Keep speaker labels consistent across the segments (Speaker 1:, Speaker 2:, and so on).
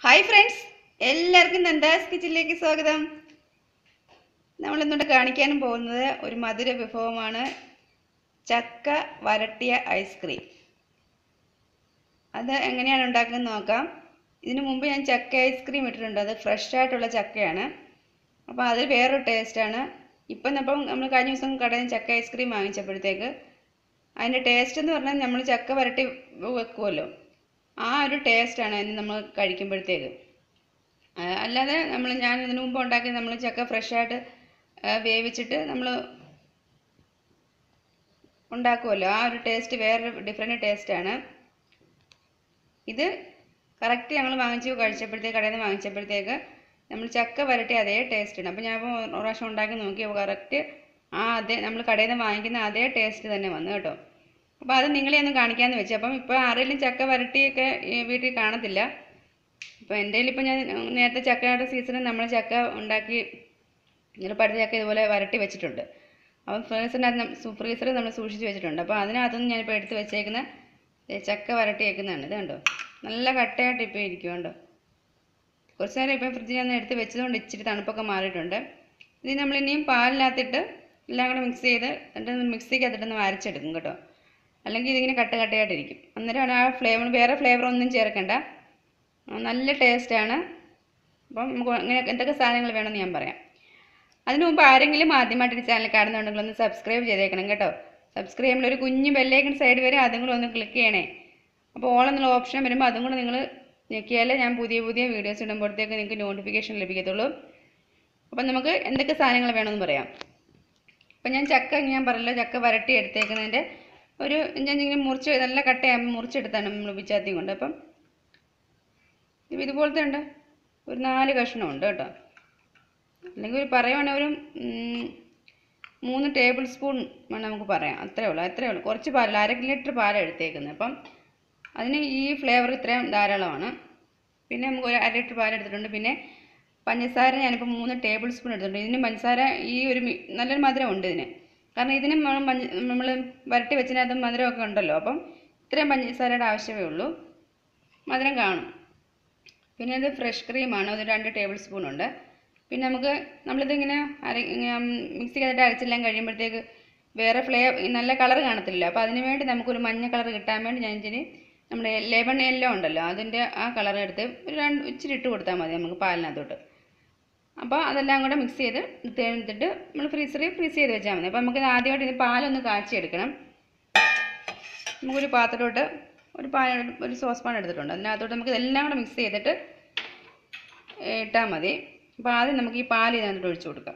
Speaker 1: Hi friends എല്ലാവർക്കും നന്ദാസ് കിച്ചണിലേക്ക് സ്വാഗതം നമ്മൾ ഇന്നോട്ട് കാണിക്കാനും പോകുന്നത് ഒരു മധുര വിഭവമാണ് ചക്ക വരട്ടിയ ഐസ്ക്രീം അത് എങ്ങനെയാണ് ഉണ്ടാക്കുന്നത് നോക്കാം ഇതിനു മുമ്പ് ഞാൻ ചക്ക ഐസ്ക്രീം ഇട്ടിട്ടുണ്ട് അത് ഫ്രഷ് ആയിട്ടുള്ള ചക്കയാണ് അപ്പോൾ അത് വേറൊരു ടേസ്റ്റാണ് ഇപ്പം അപ്പം നമ്മൾ കഴിഞ്ഞ ദിവസം കടയിൽ നിന്ന് ചക്ക ഐസ്ക്രീം വാങ്ങിച്ചപ്പോഴത്തേക്ക് അതിൻ്റെ ടേസ്റ്റ് എന്ന് പറഞ്ഞാൽ നമ്മൾ ചക്ക വരട്ടി വെക്കുമല്ലോ ആ ഒരു ടേസ്റ്റാണ് അതിന് നമ്മൾ കഴിക്കുമ്പോഴത്തേക്ക് ആ, അല്ലാതെ നമ്മൾ ഞാൻ ഇതിനു മുമ്പ് ഉണ്ടാക്കി നമ്മൾ ചക്ക ഫ്രഷായിട്ട് വേവിച്ചിട്ട് നമ്മൾ ഉണ്ടാക്കുമല്ലോ ആ ഒരു ടേസ്റ്റ് വേറൊരു ഡിഫറെൻറ്റ് ടേസ്റ്റാണ് ഇത് കറക്റ്റ് ഞങ്ങൾ വാങ്ങിച്ച് കഴിച്ചപ്പോഴത്തേക്ക് കടയിൽ നിന്ന് വാങ്ങിച്ചപ്പോഴത്തേക്ക് നമ്മൾ ചക്ക വരട്ടി അതേ ടേസ്റ്റാണ് അപ്പോൾ ഞാൻ ഇപ്പോൾ ഒരു പ്രാവശ്യം ഉണ്ടാക്കി നോക്കിയപ്പോൾ കറക്റ്റ് ആ അതേ നമ്മൾ കടയിൽ നിന്ന് വാങ്ങിക്കുന്ന അതേ ടേസ്റ്റ് തന്നെ വന്നു കേട്ടോ അപ്പോൾ അത് നിങ്ങളെ ഒന്ന് കാണിക്കാമെന്ന് വെച്ചു അപ്പം ഇപ്പോൾ ആരെങ്കിലും ചക്ക വരട്ടിയൊക്കെ ഈ വീട്ടിൽ കാണത്തില്ല അപ്പോൾ എൻ്റെ ഇപ്പം ഞാൻ നേരത്തെ ചക്കയുടെ സീസണിൽ നമ്മൾ ചക്ക ഉണ്ടാക്കി ഇങ്ങനെ പഴുത്ത ചക്ക ഇതുപോലെ വരട്ടി വെച്ചിട്ടുണ്ട് അപ്പം ഫ്രീസറിനകത്ത് ഫ്രീസറിൽ നമ്മൾ സൂക്ഷിച്ച് വെച്ചിട്ടുണ്ട് അപ്പോൾ അതിനകത്തൊന്നും ഞാനിപ്പോൾ എടുത്ത് വെച്ചേക്കുന്ന ദേ ചക്ക വരട്ടി വെക്കുന്നതാണ് ഇത് കണ്ടോ നല്ല കട്ടയായിട്ട് ഇപ്പോൾ ഇരിക്കും കണ്ടോ കുറച്ച് നേരം ഇപ്പം ഫ്രിഡ്ജിൽ നിന്ന് എടുത്ത് വെച്ചതുകൊണ്ട് ഇച്ചിരി തണുപ്പൊക്കെ മാറിയിട്ടുണ്ട് ഇത് നമ്മൾ ഇനിയും പാലിനകത്തിട്ട് എല്ലാം കൂടെ മിക്സ് ചെയ്ത് എന്നിട്ട് മിക്സിക്കകത്തിട്ടൊന്ന് അരച്ചെടുക്കും കേട്ടോ അല്ലെങ്കിൽ ഇതിങ്ങനെ കട്ട കട്ടയായിട്ടിരിക്കും അന്നേരമാണ് ആ ഫ്ലേവർ വേറെ ഫ്ലേവർ ഒന്നും ചേർക്കണ്ട ആ, നല്ല ടേസ്റ്റാണ് അപ്പം നമുക്ക് അങ്ങനെ എന്തൊക്കെ സാധനങ്ങൾ വേണമെന്ന് ഞാൻ പറയാം അതിനു മുമ്പ് ആരെങ്കിലും ആദ്യമായിട്ട് ഈ ചാനൽ കാണുന്നുണ്ടെങ്കിൽ ഒന്ന് സബ്സ്ക്രൈബ് ചെയ്തേക്കണം കേട്ടോ സബ്സ്ക്രൈബ് ചെയ്യുമ്പോൾ ഒരു കുഞ്ഞ് ബെല്ലേക്കൻ സൈഡ് വരെ അതും കൂടെ ഒന്ന് ക്ലിക്ക് ചെയ്യണേ അപ്പോൾ ഓൾ എന്നുള്ള ഓപ്ഷൻ വരുമ്പോൾ അതും കൂടെ നിങ്ങൾ ഞെക്കിയാലേ ഞാൻ പുതിയ പുതിയ വീഡിയോസ് ഇടുമ്പോഴത്തേക്ക് നിങ്ങൾക്ക് നോട്ടിഫിക്കേഷൻ ലഭിക്കത്തുള്ളൂ അപ്പം നമുക്ക് എന്തൊക്കെ സാധനങ്ങൾ വേണമെന്ന് പറയാം അപ്പം ഞാൻ ചക്ക ഞാൻ പറഞ്ഞല്ലോ ചക്ക വരട്ടി എടുത്തേക്കുന്നതിൻ്റെ ഒരു ഞാൻ ഇങ്ങനെ മുറിച്ച് നല്ല കട്ടയാകുമ്പോൾ മുറിച്ചെടുത്താണ് നമ്മൾ പിച്ചാത്തിയും കൊണ്ട് അപ്പം ഇത് ഇതുപോലത്തെ ഉണ്ട് ഒരു നാല് കഷ്ണം ഉണ്ട് കേട്ടോ അല്ലെങ്കിൽ ഒരു പറയുവാണെങ്കിൽ ഒരു ഉം, മൂന്ന് ടേബിൾ സ്പൂൺ വേണം നമുക്ക് പറയാം അത്രേ ഉള്ളൂ അത്രേ ഉള്ളൂ കുറച്ച് പാലില്ല അര ലിറ്റർ പാലാണ് എടുത്തേക്കുന്നത് അപ്പം അതിന് ഈ ഫ്ലേവർ ഇത്രയും ധാരാളമാണ് പിന്നെ നമുക്ക് ഒരു അര ലിറ്റർ പാൽ എടുത്തിട്ടുണ്ട് പിന്നെ പഞ്ചസാര ഞാനിപ്പോൾ മൂന്ന് ടേബിൾ സ്പൂൺ എടുത്തിട്ടുണ്ട് ഇതിന് പഞ്ചസാര ഈ ഒരു മി- നല്ലൊരു മധുരം ഉണ്ട് ഇതിന് കാരണം ഇതിന് നമ്മൾ പഞ്ച നമ്മൾ വരട്ടി വെച്ചതിനകത്ത് മധുരമൊക്കെ ഉണ്ടല്ലോ അപ്പം ഇത്രയും പഞ്ചസാരയുടെ ആവശ്യമേ ഉള്ളൂ മധുരം കാണും പിന്നെ ഇത് ഫ്രഷ് ക്രീമാണ് ഒരു രണ്ട് ടേബിൾ സ്പൂൺ ഉണ്ട് പിന്നെ നമുക്ക് നമ്മളിതിങ്ങനെ അര മിക്സിക്കകത്തിട്ട് അരച്ചെല്ലാം കഴിയുമ്പോഴത്തേക്ക് വേറെ ഫ്ലേവർ നല്ല കളർ കാണത്തില്ല അപ്പോൾ അതിന് വേണ്ടി നമുക്കൊരു മഞ്ഞ കളർ കിട്ടാൻ വേണ്ടി ഞാൻ ഇച്ചിരി നമ്മുടെ ലെമൺ യെല്ലോ ഉണ്ടല്ലോ അതിൻ്റെ ആ കളർ എടുത്ത് ഒരു രണ്ട് ഇച്ചിരി ഇട്ട് കൊടുത്താൽ മതി നമുക്ക് പാലിനകത്തോട്ട് അപ്പോൾ അതെല്ലാം കൂടെ മിക്സ് ചെയ്ത് എടുത്തിട്ട് നമ്മൾ ഫ്രീസറിൽ ഫ്രീസ് ചെയ്ത് വെച്ചാൽ മതി അപ്പോൾ നമുക്ക് ആദ്യമായിട്ട് ഇത് പാലൊന്ന് കാച്ചിയെടുക്കണം നമുക്കൊരു പാത്രത്തോട്ട് ഒരു പാ ഒരു സോസ് പാൻ എടുത്തിട്ടുണ്ട് അതിനകത്തോട്ട് നമുക്ക് ഇതെല്ലാം കൂടെ മിക്സ് ചെയ്തിട്ട് ഇട്ടാൽ മതി അപ്പോൾ ആദ്യം നമുക്ക് ഈ പാൽ ഇതിനകത്തോട്ട് ഒഴിച്ചു കൊടുക്കാം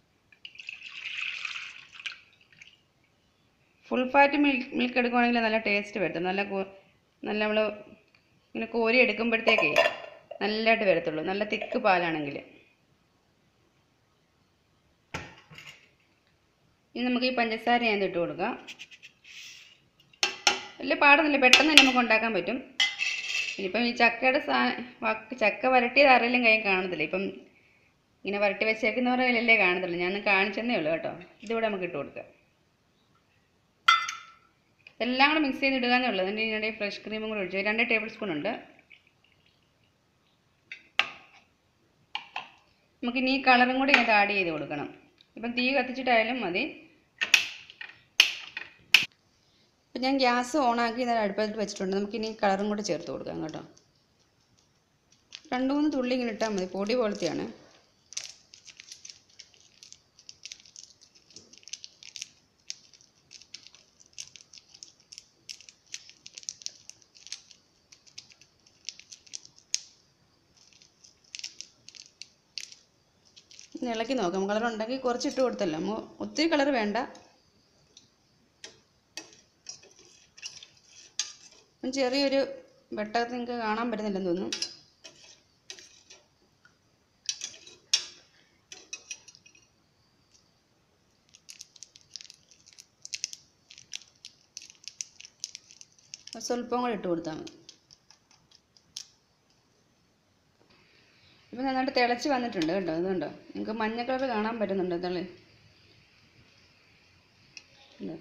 Speaker 1: ഫുൾ ഫാറ്റ് മിൽക്ക് മിൽക്ക് എടുക്കുവാണെങ്കിൽ നല്ല ടേസ്റ്റ് വരത്തുള്ളൂ നല്ല കോ- നല്ല നമ്മൾ ഇങ്ങനെ കോരി എടുക്കുമ്പോഴത്തേക്കേ നല്ലതായിട്ട് വരത്തുള്ളൂ നല്ല തിക്ക് പാലാണെങ്കിൽ ഇനി നമുക്ക് ഈ പഞ്ചസാര ഞാൻ ഇട്ട് കൊടുക്കാം വലിയ പാടൊന്നുമില്ല പെട്ടെന്ന് തന്നെ നമുക്ക് ഉണ്ടാക്കാൻ പറ്റും ഇനിയിപ്പം ഈ ചക്കയുടെ സാ വക്ക് ചക്ക വരട്ടിയത് ആരെങ്കിലും കൈ കാണത്തില്ല ഇപ്പം ഇങ്ങനെ വരട്ടി വെച്ചേക്കുന്നവരുടെ കയ്യിലല്ലേ കാണത്തുള്ളൂ ഞാൻ കാണിച്ചെന്നേ ഉള്ളൂ കേട്ടോ ഇതിവിടെ നമുക്ക് ഇട്ട് കൊടുക്കാം എല്ലാം കൂടെ മിക്സ് ചെയ്ത് ഇടുക എന്നേ ഉള്ളൂ അതിൻ്റെ ഇതിനിടെ ഫ്രഷ് ക്രീമും കൂടെ ഒഴിച്ചു രണ്ട് ടേബിൾ സ്പൂൺ ഉണ്ട് നമുക്ക് ഇനി ഈ കളറും കൂടി ഇതിനകത്ത് ആഡ് ചെയ്ത് കൊടുക്കണം ഇപ്പം തീ കത്തിച്ചിട്ടായാലും മതി അപ്പം ഞാൻ ഗ്യാസ് ഓണാക്കി ഇത് അടുപ്പത്ത് വെച്ചിട്ടുണ്ട് നമുക്ക് ഇനി കളറും കൂടെ ചേർത്ത് കൊടുക്കാം കേട്ടോ രണ്ട് മൂന്ന് തുള്ളി ഇങ്ങനെ ഇട്ടാൽ മതി പൊടി പോലത്തെയാണ് ഒന്ന് ഇളക്കി നോക്കാം കളർ ഉണ്ടെങ്കിൽ കുറച്ച് ഇട്ട് കൊടുത്തല്ലോ മു- ഒത്തിരി കളർ വേണ്ട ഒരു ചെറിയൊരു വെട്ടകത്ത് നിങ്ങൾക്ക് കാണാൻ പറ്റുന്നില്ലെന്ന് തോന്നുന്നു ഒരു സ്വല്പം കൂടെ ഇട്ട് കൊടുത്താൽ മതി ഇപ്പം നന്നായിട്ട് തിളച്ച് വന്നിട്ടുണ്ട് കേട്ടോ ഇതുണ്ടോ നിങ്ങൾക്ക് മഞ്ഞ കളർ കാണാൻ പറ്റുന്നുണ്ടോ തള്ളി ഇല്ലേ?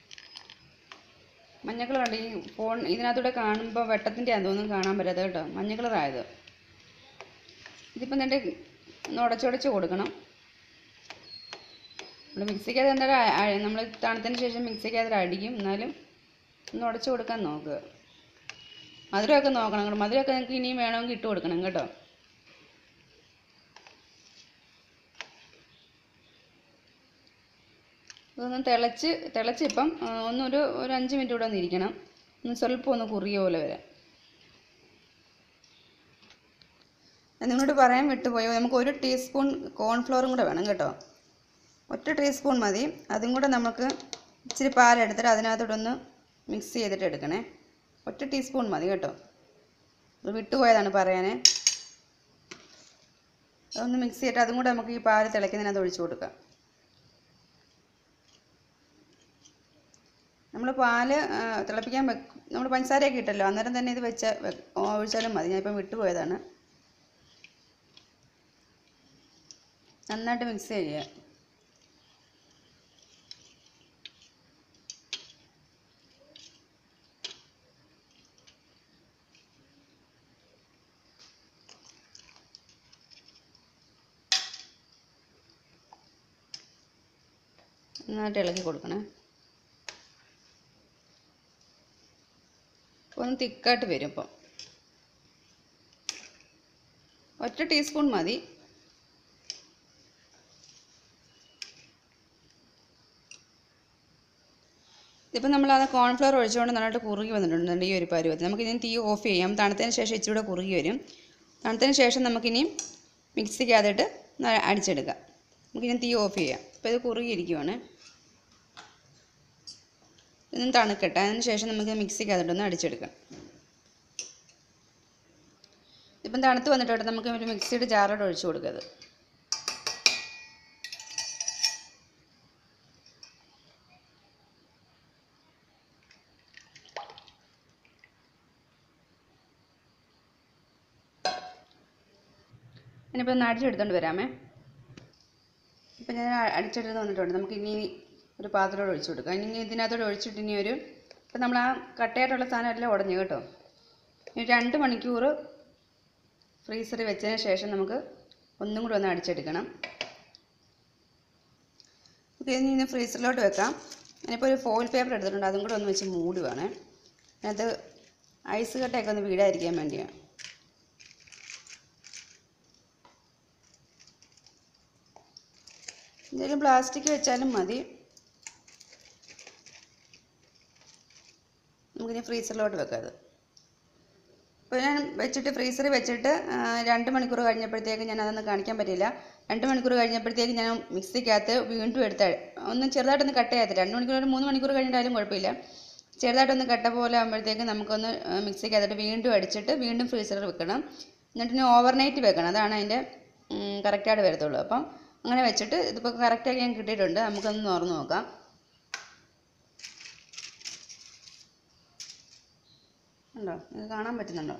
Speaker 1: മഞ്ഞ കളറുണ്ട് ഈ ഫോൺ ഇതിനകത്തൂടെ കാണുമ്പോൾ വെട്ടത്തിൻ്റെ ആണെന്ന് തോന്നുന്നു കാണാൻ പറ്റാത്തത് കേട്ടോ മഞ്ഞ കളറായത് ഇതിപ്പം എന്നിട്ട് ഒന്ന് ഉടച്ചുടച്ച് കൊടുക്കണം നമ്മൾ മിക്സിക്കകത്ത് എന്തായാലും നമ്മൾ തണുത്തതിന് ശേഷം മിക്സിക്കകത്ത് അടിക്കും എന്നാലും ഒന്ന് ഉടച്ച് കൊടുക്കാൻ നോക്കുക മധുരമൊക്കെ നോക്കണം കേട്ടോ മധുരമൊക്കെ നിങ്ങൾക്ക് ഇനിയും വേണമെങ്കിൽ ഇട്ട് കൊടുക്കണം കേട്ടോ ഇതൊന്ന് തിളച്ച് തിളച്ച് ഇപ്പം ആ, ഒന്നൊരു ഒരു അഞ്ച് മിനിറ്റ് കൂടെ ഒന്ന് ഇരിക്കണം ഒന്ന് സ്വല്പം ഒന്ന് കുറിയ പോലെ വരാം ഞാൻ നിങ്ങളോട് പറയാൻ വിട്ടുപോയോ നമുക്ക് ഒരു ടീസ്പൂൺ കോൺഫ്ലോറും കൂടെ വേണം കേട്ടോ ഒറ്റ ടീസ്പൂൺ മതി അതും കൂടെ നമുക്ക് ഇച്ചിരി പാലെടുത്തിട്ട് അതിനകത്തോട്ടൊന്ന് മിക്സ് ചെയ്തിട്ട് എടുക്കണേ ഒറ്റ ടീസ്പൂൺ മതി കേട്ടോ അത് വിട്ടുപോയതാണ് പറയാനേ അതൊന്ന് മിക്സ് ചെയ്തിട്ട് അതും കൂടെ നമുക്ക് ഈ പാല് തിളയ്ക്കുന്നതിനകത്ത് ഒഴിച്ചു കൊടുക്കാം നമ്മൾ പാല് ആ, തിളപ്പിക്കാൻ വെക്കും നമ്മൾ പഞ്ചസാരയൊക്കെ ഇട്ടല്ലോ അന്നേരം തന്നെ ഇത് വെച്ച വെ- ഒഴിച്ചാലും മതി ഞാനിപ്പം വിട്ടുപോയതാണ് നന്നായിട്ട് മിക്സ് ചെയ്യുക നന്നായിട്ട് ഇളക്കി കൊടുക്കണേ അപ്പോൾ ഒന്ന് തിക്കായിട്ട് വരും ഇപ്പം ഒറ്റ ടീസ്പൂൺ മതി ഇതിപ്പോൾ നമ്മൾ അത് കോൺഫ്ലവർ ഒഴിച്ചുകൊണ്ട് നന്നായിട്ട് കുറുകി വന്നിട്ടുണ്ട് ഈ ഒരു പരുവത്തിൽ നമുക്കിനി തീ ഓഫ് ചെയ്യാം തണുത്തതിന് ശേഷം ഇച്ചിരി കൂടെ കുറുകി വരും തണുത്തതിന് ശേഷം നമുക്കിനി മിക്സിക്കകത്തിട്ട് ന- അടിച്ചെടുക്കാം നമുക്കിനി തീ ഓഫ് ചെയ്യാം ഇപ്പോൾ ഇത് കുറുകിയിരിക്കുവാണ് ഇതൊന്ന് തണുക്കട്ടെ അതിന് ശേഷം നമുക്ക് മിക്സിക്കകത്തിട്ടൊന്ന് അടിച്ചെടുക്കാം ഇപ്പം തണുത്ത് വന്നിട്ട് നമുക്ക് ഒരു മിക്സിയുടെ ജാറോട് ഒഴിച്ച് കൊടുക്കത് ഇനിയിപ്പോൾ ഒന്ന് അടിച്ചെടുത്തോണ്ട് വരാമേ ഇപ്പം ഞാൻ അ- അടിച്ചെടുത്ത് വന്നിട്ടുണ്ട് നമുക്ക് ഇനി ഒരു പാത്രത്തോട് ഒഴിച്ചു കൊടുക്കാം ഇനി ഇതിനകത്തോട് ഒഴിച്ചിട്ട് ഇനി ഒരു ഇപ്പം നമ്മൾ ആ കട്ടയായിട്ടുള്ള സാധനം എല്ലാം ഉടഞ്ഞു കേട്ടോ ഇനി രണ്ട് മണിക്കൂർ ഫ്രീസറിൽ വെച്ചതിന് ശേഷം നമുക്ക് ഒന്നും കൂടി ഒന്ന് അടിച്ചെടുക്കണം നമുക്ക് ഇനി ഇനി ഫ്രീസറിലോട്ട് വെക്കാം ഞാനിപ്പോൾ ഒരു ഫോയിൽ പേപ്പർ എടുത്തിട്ടുണ്ട് അതും കൂടെ ഒന്ന് വെച്ച് മൂടുവാണ് അതിനകത്ത് ഐസ് കട്ടയൊക്കെ ഒന്ന് വീടാതിരിക്കാൻ വേണ്ടിയാണ് എന്തെങ്കിലും പ്ലാസ്റ്റിക് വെച്ചാലും മതി നമുക്കിനി ഫ്രീസറിലോട്ട് വെക്കാം അത് ഇപ്പോൾ ഞാൻ വെച്ചിട്ട് ഫ്രീസറിൽ വെച്ചിട്ട് ആ, രണ്ട് മണിക്കൂർ കഴിഞ്ഞപ്പോഴത്തേക്ക് ഞാൻ അതൊന്നും കാണിക്കാൻ പറ്റിയില്ല രണ്ട് മണിക്കൂർ കഴിഞ്ഞപ്പോഴത്തേക്ക് ഞാൻ മിക്സിക്കകത്ത് വീണ്ടും എടുത്ത് ഒന്ന് ചെറുതായിട്ടൊന്ന് കട്ട് ചെയ്യത്തില്ല രണ്ട് മണിക്കൂർ ഒരു മൂന്ന് മണിക്കൂർ കഴിഞ്ഞിട്ടാലും കുഴപ്പമില്ല ചെറുതായിട്ടൊന്ന് കട്ട പോലെ ആകുമ്പോഴത്തേക്ക് നമുക്കൊന്ന് ആ, മിക്സിക്കകത്തിട്ട് വീണ്ടും അടിച്ചിട്ട് വീണ്ടും ഫ്രീസറിൽ വെക്കണം എന്നിട്ട് ഇനി ഓവർനൈറ്റ് വെക്കണം അതാണ് അതിൻ്റെ കറക്റ്റായിട്ട് വരത്തുള്ളൂ അപ്പം അങ്ങനെ വെച്ചിട്ട് ഇതിപ്പോൾ കറക്റ്റായി ഞാൻ കിട്ടിയിട്ടുണ്ട് നമുക്കൊന്ന് തുറന്ന് നോക്കാം ഉണ്ടോ ഇത് കാണാൻ പറ്റുന്നുണ്ടോ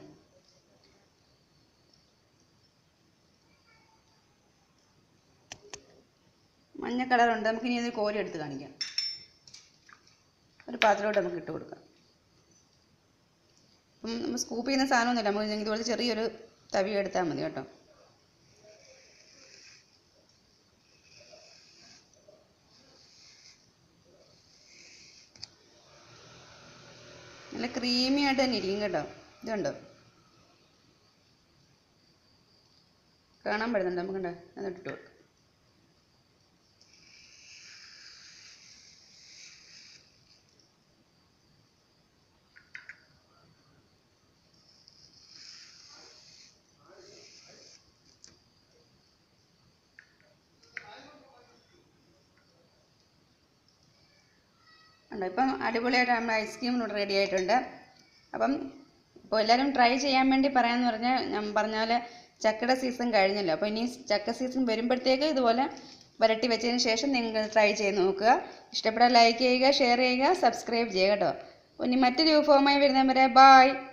Speaker 1: മഞ്ഞ കളറുണ്ട് നമുക്ക് ഇനി ഇത് കോരി എടുത്ത് കാണിക്കാം ഒരു പാത്രത്തോട്ട് നമുക്ക് ഇട്ട് കൊടുക്കാം അപ്പം നമ്മൾ സ്കൂപ്പ് ചെയ്യുന്ന സാധനമൊന്നുമില്ല നമുക്ക് ഇതുപോലെ ചെറിയൊരു തവി എടുത്താൽ മതി കേട്ടോ നല്ല ക്രീമി ആയിട്ട് തന്നെ ഇരിക്കും കേട്ടോ ഇതുണ്ടോ കാണാൻ പറ്റുന്നുണ്ട് നമുക്കുണ്ട് എന്നിട്ട് ഇട്ട് കൊടുക്കാം ഉണ്ട് ഇപ്പം അടിപൊളിയായിട്ട് നമ്മുടെ ഐസ്ക്രീം ഇവിടെ റെഡി ആയിട്ടുണ്ട് അപ്പം ഇപ്പോൾ എല്ലാവരും ട്രൈ ചെയ്യാൻ വേണ്ടി പറയാമെന്ന് പറഞ്ഞാൽ ഞാൻ പറഞ്ഞ പോലെ ചക്കയുടെ സീസൺ കഴിഞ്ഞല്ലോ അപ്പോൾ ഇനി ചക്ക സീസൺ വരുമ്പോഴത്തേക്ക് ഇതുപോലെ വരട്ടി വെച്ചതിന് ശേഷം നിങ്ങൾ ട്രൈ ചെയ്ത് നോക്കുക ഇഷ്ടപ്പെട്ടാൽ ലൈക്ക് ചെയ്യുക ഷെയർ ചെയ്യുക സബ്സ്ക്രൈബ് ചെയ്യുക കേട്ടോ അപ്പോൾ ഇനി മറ്റൊരു വിഭവമായി വരുന്നവരെ ബായ്